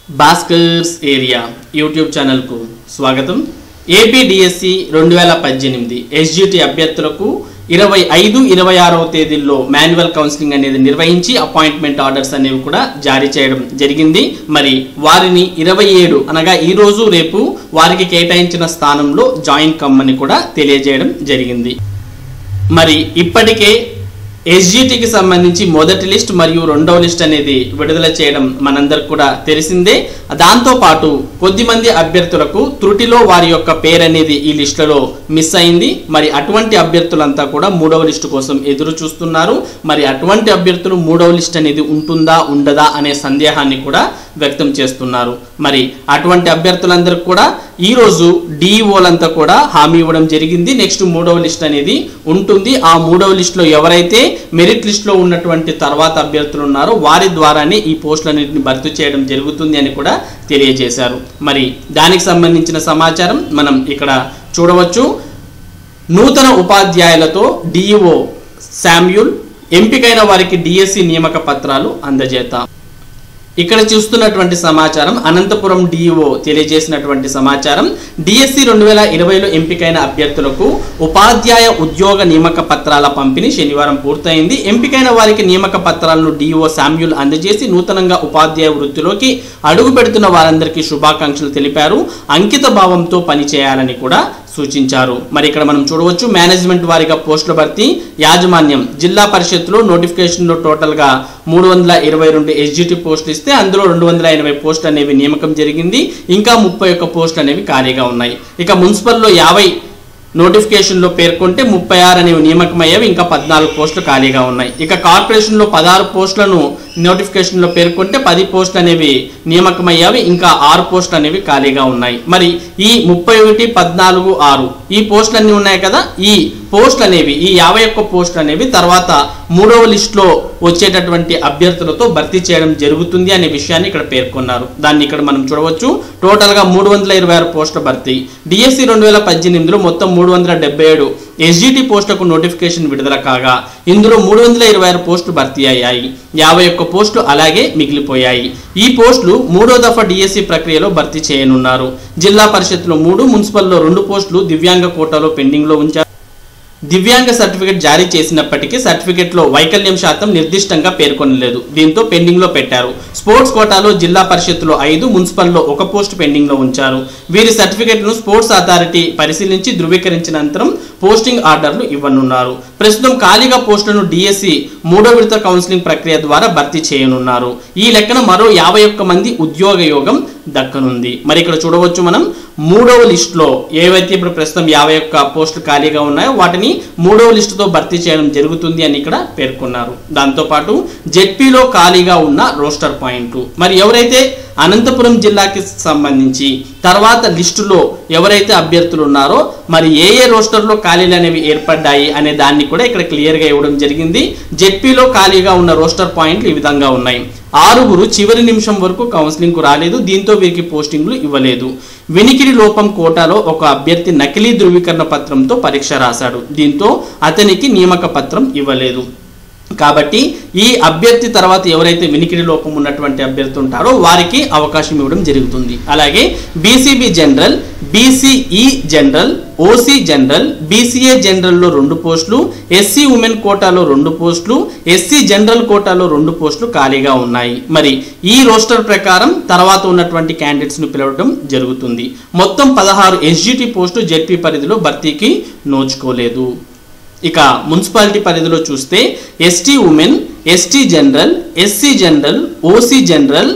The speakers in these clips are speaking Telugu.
భాస్కర్స్ ఏరియా యూట్యూబ్ ఛానల్కు స్వాగతం ఏపీడిఎస్సి రెండు వేల పద్దెనిమిది ఎస్జిటి అభ్యర్థులకు ఇరవై ఐదు ఇరవై ఆరవ తేదీల్లో మాన్యువల్ కౌన్సిలింగ్ అనేది నిర్వహించి అపాయింట్మెంట్ ఆర్డర్స్ అనేవి కూడా జారీ చేయడం జరిగింది మరి వారిని ఇరవై ఏడు అనగా ఈ రోజు రేపు వారికి కేటాయించిన స్థానంలో జాయిన్ కమ్మని కూడా తెలియజేయడం జరిగింది మరి ఇప్పటికే ఎస్జిటికి సంబంధించి మొదటి లిస్ట్ మరియు రెండవ లిస్ట్ అనేది విడుదల చేయడం మనందరికి కూడా తెలిసిందే దాంతో పాటు కొద్దిమంది అభ్యర్థులకు త్రుటిలో వారి యొక్క పేరు అనేది ఈ లిస్టులో మిస్ అయింది మరి అటువంటి అభ్యర్థులంతా కూడా మూడవ లిస్టు కోసం ఎదురు చూస్తున్నారు మరి అటువంటి అభ్యర్థులు మూడవ లిస్ట్ అనేది ఉంటుందా ఉండదా అనే సందేహాన్ని కూడా వ్యక్తం చేస్తున్నారు మరి అటువంటి అభ్యర్థులందరికీ కూడా ఈ రోజు డిఈఓలంతా కూడా హామీ ఇవ్వడం జరిగింది నెక్స్ట్ మూడవ లిస్ట్ అనేది ఉంటుంది ఆ మూడవ లిస్టులో ఎవరైతే మెరిట్ లిస్ట్లో ఉన్నటువంటి తర్వాత అభ్యర్థులు ఉన్నారో వారి ద్వారానే ఈ పోస్టులన్నింటిని భర్తీ చేయడం జరుగుతుంది అని కూడా తెలియజేశారు మరి దానికి సంబంధించిన సమాచారం మనం ఇక్కడ చూడవచ్చు నూతన ఉపాధ్యాయులతో డిఈఓ శామ్యూల్ ఎంపికైన వారికి డిఎస్సి నియామక పత్రాలు అందజేత ఇక్కడ చూస్తున్నటువంటి సమాచారం అనంతపురం డిఈఓ తెలియజేసినటువంటి సమాచారం డిఎస్సి రెండు వేల ఇరవైలో ఎంపికైన అభ్యర్థులకు ఉపాధ్యాయ ఉద్యోగ నియామక పత్రాల పంపిణీ శనివారం పూర్తయింది ఎంపికైన వారికి నియామక పత్రాలను డిఈఓ శామ్యూల్ అందజేసి నూతనంగా ఉపాధ్యాయ వృత్తిలోకి అడుగు పెడుతున్న వారందరికీ శుభాకాంక్షలు తెలిపారు అంకిత భావంతో పనిచేయాలని కూడా సూచించారు మరి ఇక్కడ మనం చూడవచ్చు మేనేజ్మెంట్ వారిగా పోస్టుల భర్తీ యాజమాన్యం జిల్లా పరిషత్లో నోటిఫికేషన్లో టోటల్గా మూడు వందల ఇరవై రెండు ఎస్జిటి పోస్టులు ఇస్తే అందులో రెండు వందల ఎనభై పోస్టులు అనేవి నియామకం జరిగింది ఇంకా ముప్పై ఒక్క పోస్టులు అనేవి ఖాళీగా ఉన్నాయి ఇక మున్సిపల్లో యాభై నోటిఫికేషన్లో పేర్కొంటే ముప్పై ఆరు అనేవి నియామకమయ్యేవి ఇంకా పద్నాలుగు పోస్టులు ఖాళీగా ఉన్నాయి ఇక కార్పొరేషన్లో పదహారు పోస్టులను నోటిఫికేషన్లో పేర్కొంటే పది పోస్టులు అనేవి నియామకమయ్యావి ఇంకా ఆరు పోస్టులు అనేవి ఖాళీగా ఉన్నాయి మరి ఈ ముప్పై ఒకటి పద్నాలుగు ఆరు ఈ పోస్టులు అన్నీ ఉన్నాయి కదా ఈ పోస్టులు అనేవి ఈ యాభై ఒక్క పోస్టులు అనేవి తర్వాత మూడవ లిస్టులో వచ్చేటటువంటి అభ్యర్థులతో భర్తీ చేయడం జరుగుతుంది అనే విషయాన్ని ఇక్కడ పేర్కొన్నారు దాన్ని ఇక్కడ మనం చూడవచ్చు టోటల్గా మూడు వందల ఇరవై ఆరు పోస్టుల భర్తీ డిఎస్సి రెండు వేల పద్దెనిమిదిలో మొత్తం మూడు వందల డెబ్బై ఏడు ఎస్జిటి పోస్టులకు నోటిఫికేషన్ విడుదల కాగా ఇందులో మూడు వందల ఇరవై ఆరు పోస్టులు భర్తీ అయ్యాయి యాభై ఒక్క పోస్టులు అలాగే మిగిలిపోయాయి ఈ పోస్టులు మూడో దఫా డిఎస్సి ప్రక్రియలో భర్తీ చేయనున్నారు జిల్లా పరిషత్లో మూడు మున్సిపల్లో రెండు పోస్టులు దివ్యాంగ కోటాలో పెండింగ్లో ఉంచారు దివ్యాంగ సర్టిఫికెట్ జారీ చేసినప్పటికీ సర్టిఫికెట్లో వైకల్యం శాతం నిర్దిష్టంగా పేర్కొనలేదు దీంతో పెండింగ్లో పెట్టారు స్పోర్ట్స్ కోటాలో జిల్లా పరిషత్తులో ఐదు మున్సిపల్లో ఒక పోస్ట్ పెండింగ్లో ఉంచారు వీరి సర్టిఫికెట్ను స్పోర్ట్స్ అథారిటీ పరిశీలించి ధృవీకరించిన అనంతరం పోస్టింగ్ ఆర్డర్లు ఇవ్వనున్నారు ప్రస్తుతం ఖాళీగా పోస్టులను డిఎస్సి మూడో విడత కౌన్సిలింగ్ ప్రక్రియ ద్వారా భర్తీ చేయనున్నారు ఈ లెక్కన మరో యాభై ఒక్క మంది ఉద్యోగ యోగం దక్కనుంది మరి ఇక్కడ చూడవచ్చు మనం మూడవ లిస్టులో ఏవైతే ఇప్పుడు ప్రస్తుతం యాభై ఒక్క పోస్టులు ఖాళీగా ఉన్నాయో వాటిని మూడవ లిస్టుతో భర్తీ చేయడం జరుగుతుంది అని ఇక్కడ పేర్కొన్నారు దాంతోపాటు జెడ్పీలో ఖాళీగా ఉన్న రోస్టర్ పాయింట్లు మరి ఎవరైతే అనంతపురం జిల్లాకి సంబంధించి తర్వాత లిస్టులో ఎవరైతే అభ్యర్థులు ఉన్నారో మరి ఏ ఏ రోస్టర్లో ఖాళీలు అనేవి ఏర్పడ్డాయి అనే దాన్ని కూడా ఇక్కడ క్లియర్గా ఇవ్వడం జరిగింది జెడ్పీలో ఖాళీగా ఉన్న రోస్టర్ పాయింట్లు ఈ విధంగా ఉన్నాయి ఆరుగురు చివరి నిమిషం వరకు కౌన్సిలింగ్కు రాలేదు దీంతో వీరికి పోస్టింగ్లు ఇవ్వలేదు వినికిడి లోపం కోటాలో ఒక అభ్యర్థి నకిలీ ధృవీకరణ పత్రంతో పరీక్ష రాశాడు దీంతో అతనికి నియామక పత్రం ఇవ్వలేదు కాబట్టి ఈ అభ్యర్థి తర్వాత ఎవరైతే వినికిడి లోపం ఉన్నటువంటి అభ్యర్థి ఉంటారో వారికి అవకాశం ఇవ్వడం జరుగుతుంది అలాగే BCB general BCE general OC general BCA జనరల్లో రెండు పోస్టులు ఎస్సీ ఉమెన్ కోటాలో రెండు పోస్టులు ఎస్సీ జనరల్ కోటాలో రెండు పోస్టులు ఖాళీగా ఉన్నాయి మరి ఈ రోస్టర్ ప్రకారం తర్వాత ఉన్నటువంటి క్యాండిడేట్స్ను పిలవడం జరుగుతుంది మొత్తం పదహారు ఎస్జిటి పోస్టు జెడ్పీ పరిధిలో భర్తీకి నోచుకోలేదు ఇక మున్సిపాలిటీ పరిధిలో చూస్తే ST women ST general SC general OC general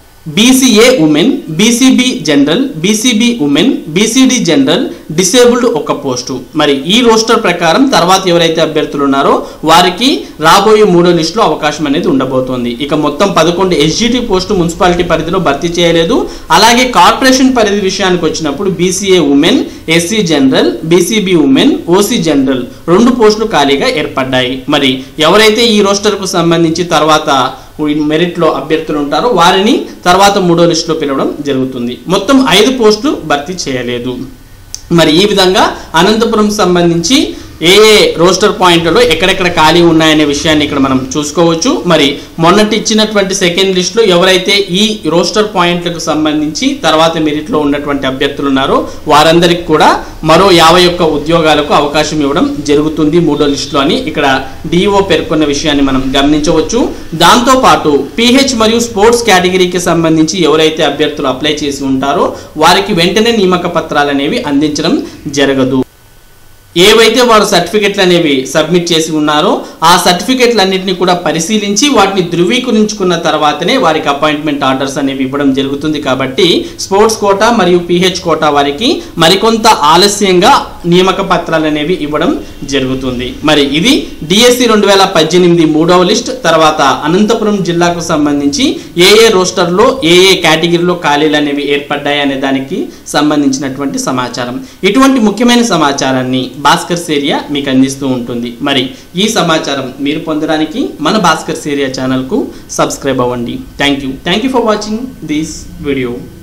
BCA women BCB general BCB women BCD general disabled ఒక పోస్టు మరి ఈ రోస్టర్ ప్రకారం తర్వాత ఎవరైతే అభ్యర్థులు ఉన్నారో వారికి రాబోయే మూడో లిస్టులో అవకాశం అనేది ఉండబోతోంది ఇక మొత్తం పదకొండు ఎస్జిటి పోస్టు మున్సిపాలిటీ పరిధిలో భర్తీ చేయలేదు అలాగే కార్పొరేషన్ పరిధి విషయానికి వచ్చినప్పుడు BCA women SC general BCB women OC general రెండు పోస్టులు ఖాళీగా ఏర్పడ్డాయి మరి ఎవరైతే ఈ రోస్టర్కు సంబంధించి తర్వాత మెరిట్లో అభ్యర్థులు ఉంటారో వారిని తర్వాత మూడో లిస్టులో పిలవడం జరుగుతుంది మొత్తం ఐదు పోస్టులు భర్తీ చేయలేదు మరి ఈ విధంగా అనంతపురం సంబంధించి ఏ ఏ రోస్టర్ పాయింట్లలో ఎక్కడెక్కడ ఖాళీ ఉన్నాయనే విషయాన్ని ఇక్కడ మనం చూసుకోవచ్చు మరి మొన్నటి ఇచ్చినటువంటి సెకండ్ లిస్ట్లో ఎవరైతే ఈ రోస్టర్ పాయింట్లకు సంబంధించి తర్వాత మెరిట్లో ఉన్నటువంటి అభ్యర్థులు ఉన్నారో వారందరికి కూడా మరో యాభై ఒక్క ఉద్యోగాలకు అవకాశం ఇవ్వడం జరుగుతుంది మూడో లిస్టులో అని ఇక్కడ డిఓ పేర్కొన్న విషయాన్ని మనం గమనించవచ్చు దాంతోపాటు పిహెచ్ మరియు స్పోర్ట్స్ కేటగిరీకి సంబంధించి ఎవరైతే అభ్యర్థులు అప్లై చేసి ఉంటారో వారికి వెంటనే నియామక పత్రాలు అనేవి అందించడం జరగదు ఏవైతే వారు సర్టిఫికెట్లు అనేవి సబ్మిట్ చేసి ఉన్నారో ఆ సర్టిఫికెట్లు అన్నింటినీ కూడా పరిశీలించి వాటిని ధృవీకరించుకున్న తర్వాతనే వారికి అపాయింట్మెంట్ ఆర్డర్స్ అనేవి ఇవ్వడం జరుగుతుంది కాబట్టి స్పోర్ట్స్ కోటా మరియు పిహెచ్ కోటా వారికి మరికొంత ఆలస్యంగా నియామక పత్రాలు అనేవి ఇవ్వడం జరుగుతుంది మరి ఇది డిఎస్సి రెండు వేల పద్దెనిమిది మూడవ లిస్ట్ తర్వాత అనంతపురం జిల్లాకు సంబంధించి ఏ ఏ రోస్టర్లో ఏ ఏ కేటగిరీలో ఖాళీలు అనేవి ఏర్పడ్డాయి అనే దానికి సంబంధించినటువంటి సమాచారం ఇటువంటి ముఖ్యమైన సమాచారాన్ని భాస్కర్ సేరియా మీకు అందిస్తూ ఉంటుంది మరి ఈ సమాచారం మీరు పొందడానికి మన భాస్కర్ సేరియా ఛానల్కు సబ్స్క్రైబ్ అవ్వండి thank you thank you for watching this video